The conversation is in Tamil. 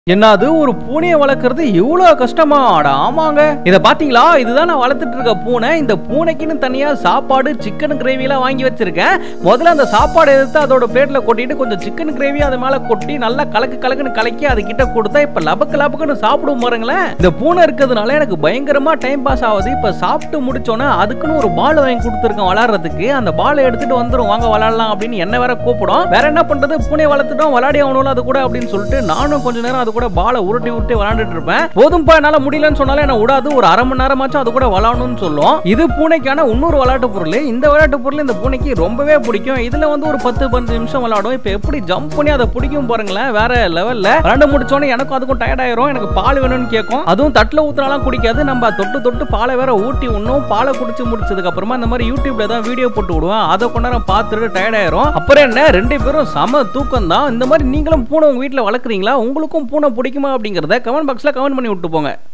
என்னது ஒரு பூனையை வளர்க்கறது இவ்வளவு கஷ்டமா அட ஆமாங்க இத பாத்தீங்களா இதுதான் நான் வளர்த்துட்டு இருக்க பூனை இந்த பூனைக்குன்னு தனியா சாப்பாடு சிக்கன் கிரேவி எல்லாம் வாங்கி வச்சிருக்கேன் முதல்ல அந்த சாப்பாடு எடுத்து அதோட பிளேட்ல கொட்டிட்டு கொஞ்சம் சிக்கன் கிரேவி அது மேல கொட்டி நல்லா கலக்கு கலக்குன்னு கலக்கி அது கிட்ட கொடுத்தா இப்ப லபக்கு லபக்குன்னு சாப்பிடும் பாருங்களேன் இந்த பூனை இருக்கிறதுனால எனக்கு பயங்கரமா டைம் பாஸ் ஆகுது இப்ப சாப்பிட்டு முடிச்சோன்னே அதுக்குன்னு ஒரு பால் வாங்கி கொடுத்துருக்கேன் விளையாடுறதுக்கு அந்த பாலை எடுத்துட்டு வந்துரும் வாங்க விளையாடலாம் அப்படின்னு என்ன வேற கூப்பிடும் வேற என்ன பண்றது பூனை வளர்த்துட்டோம் விளையாடி ஆகணும் அது கூட அப்படின்னு சொல்லிட்டு நானும் கொஞ்ச நேரம் அது கூட பாலை உருட்டி உருட்டி விளையாண்டுட்டு இருப்பேன் போதும்பா என்னால முடியலன்னு சொன்னாலே என்ன விடாது ஒரு அரை மணி நேரமாச்சும் அது கூட விளையாடணும்னு சொல்லும் இது பூனைக்கான இன்னொரு விளையாட்டு பொருள் இந்த விளையாட்டு பொருள் இந்த பூனைக்கு ரொம்பவே பிடிக்கும் இதுல வந்து ஒரு பத்து பத்து நிமிஷம் விளையாடும் இப்ப எப்படி ஜம்ப் பண்ணி அதை பிடிக்கும் பாருங்களேன் வேற லெவல்ல விளையாண்டு முடிச்சோன்னே எனக்கும் அதுக்கும் டயர்ட் ஆயிரும் எனக்கு பால் வேணும்னு கேட்கும் அதுவும் தட்டுல ஊத்துனாலாம் குடிக்காது நம்ம தொட்டு தொட்டு பாலை வேற ஊட்டி உண்ணும் பாலை குடிச்சு முடிச்சதுக்கு அப்புறமா இந்த மாதிரி யூடியூப்ல தான் வீடியோ போட்டு விடுவேன் அதை கொண்டு நேரம் பார்த்துட்டு டயர்ட் ஆயிரும் அப்புறம் என்ன ரெண்டு பேரும் சம தூக்கம் தான் இந்த மாதிரி நீங்களும் பூனை உங்க வீட்டுல வளர்க்குறீங்களா உங்களுக்கும் பூனை பிடிக்குமா அப்படிங்கறத கமெண்ட் பாக்ஸ்ல கமெண்ட் பண்ணி விட்டு போங்க